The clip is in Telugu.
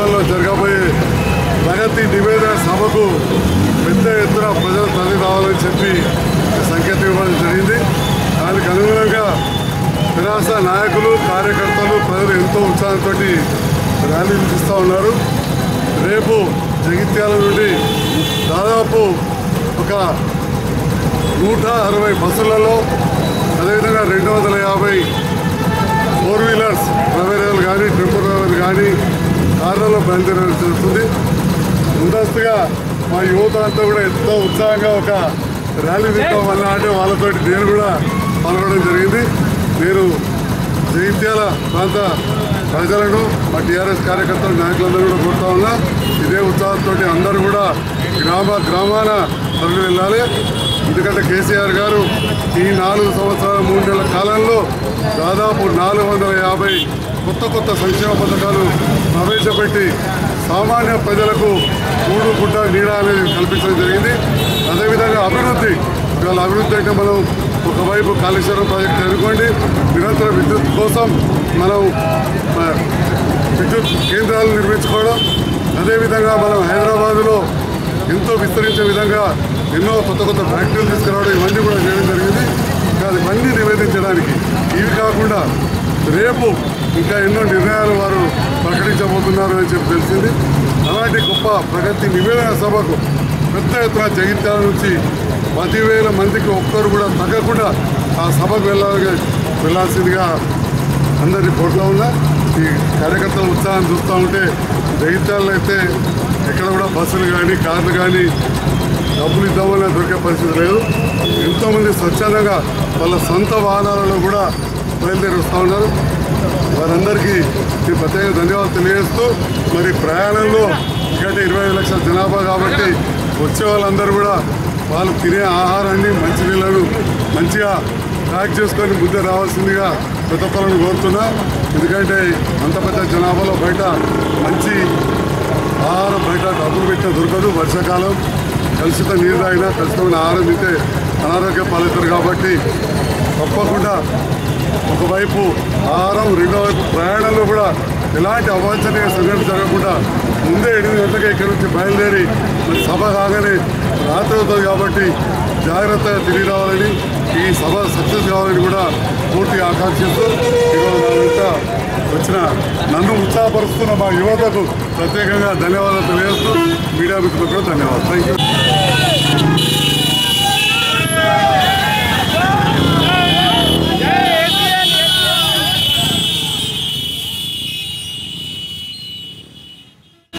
సమీపంలో జరగబోయే ప్రగతి నివేదన సభకు పెద్ద ఎత్తున ప్రజలు తరలి రావాలని చెప్పి సంకేతం ఇవ్వడం జరిగింది దానికి అనుగుణంగా నిరాశ నాయకులు కార్యకర్తలు ప్రజలు ఎంతో ఉత్సాహంతో ర్యాలీలు తీస్తూ ఉన్నారు రేపు జగిత్యాల నుండి దాదాపు ఒక నూట అరవై బస్సులలో అదేవిధంగా రెండు వందల యాభై ఫోర్ వీలర్స్ ప్రవేరాలు కానీ టెంపో డ్రైవర్లు కానీ కార్లలో బయలుదేరడం జరుగుతుంది ముందస్తుగా మా యువత అంతా కూడా ఎంతో ఉత్సాహంగా ఒక ర్యాలీ తీసుకోవాలన్నా అంటే వాళ్ళతో నేను కూడా పాల్గొనడం జరిగింది నేను జగిత్యాల ప్రాంత ప్రజలను మా టీఆర్ఎస్ కార్యకర్తలు నాయకులందరూ కూడా కోరుతా ఉన్నా ఇదే ఉత్సాహంతో అందరూ కూడా గ్రామ గ్రామాన తరలి వెళ్ళాలి ఎందుకంటే కేసీఆర్ గారు ఈ నాలుగు సంవత్సరాల మూడు నెలల కాలంలో దాదాపు నాలుగు వందల యాభై కొత్త కొత్త సంక్షేమ పథకాలు ప్రవేశపెట్టి సామాన్య ప్రజలకు కూడు గుడ్డ నీడ అనేది కల్పించడం జరిగింది అదేవిధంగా అభివృద్ధి ఇవాళ అభివృద్ధి అంటే మనం ఒకవైపు కాళేశ్వరం ప్రాజెక్టు అనుకోండి నిరంతర విద్యుత్ కోసం మనం ఆ, విద్యుత్ కేంద్రాలు నిర్మించుకోవడం అదేవిధంగా మనం హైదరాబాదులో ఎంతో విస్తరించే విధంగా ఎన్నో కొత్త కొత్త ఫ్యాక్టరీలు తీసుకురావడం ఇవన్నీ కూడా చేయడం జరిగింది కానీ ఇవన్నీ నివేదించడానికి ఇవి కాకుండా రేపు ఇంకా ఎన్నో నిర్ణయాలు వారు ప్రకటించబోతున్నారు అని చెప్పి తెలిసింది అలాంటి గొప్ప ప్రగతి నివేదన సభకు పెద్ద ఎత్తున జగిత్యాల నుంచి పదివేల మందికి ఒక్కరు కూడా తగ్గకుండా ఆ సభకు వెళ్ళాలి వెళ్ళాల్సిందిగా అందరినీ కోరుతా ఉన్నా ఈ కార్యకర్తల ఉత్సాహం చూస్తూ ఉంటే జగిత్యాలలో అయితే ఎక్కడ కూడా బస్సులు కానీ కార్లు కానీ డబ్బులు ఇద్దామని దొరికే పరిస్థితి లేదు ఎంతోమంది స్వచ్ఛందంగా వాళ్ళ సొంత వాహనాలలో కూడా బయలుదేరి వస్తూ ఉన్నారు వారందరికీ నేను ప్రత్యేక ధన్యవాదాలు తెలియజేస్తూ మరి ప్రయాణంలో ఎందుకంటే ఇరవై ఐదు లక్షల జనాభా కాబట్టి వచ్చే వాళ్ళందరూ కూడా వాళ్ళు తినే ఆహారాన్ని మంచినీళ్ళను మంచిగా ప్యాక్ చేసుకొని ముందే రావాల్సిందిగా ప్రతి ఒక్కరిని కోరుతున్నా ఎందుకంటే అంత పెద్ద జనాభాలో బయట మంచి ఆహారం బయట డబ్బులు పెట్టినా దొరకదు వర్షాకాలం కలుషిత నీరు తాగినా కలుషితమైన ఆహారం తింటే అనారోగ్య పాలవుతారు కాబట్టి తప్పకుండా ఒకవైపు ఆహారం రెండో వైపు ప్రయాణంలో కూడా ఎలాంటి అవాంఛనీయ సంఘటన జరగకుండా ముందే ఎనిమిది గంటలకి ఇక్కడి నుంచి బయలుదేరి మరి సభ కాగానే రాత్రి అవుతుంది కాబట్టి జాగ్రత్తగా తిరిగి రావాలని ఈ సభ సక్సెస్ కావాలని కూడా పూర్తిగా ఆకాంక్షిస్తూ ఈరోజు నా వెంట వచ్చిన నన్ను ఉత్సాహపరుస్తున్న మా యువతకు ప్రత్యేకంగా ధన్యవాదాలు తెలియజేస్తూ మీడియా మిత్రులకు కూడా ధన్యవాదాలు థ్యాంక్ యూ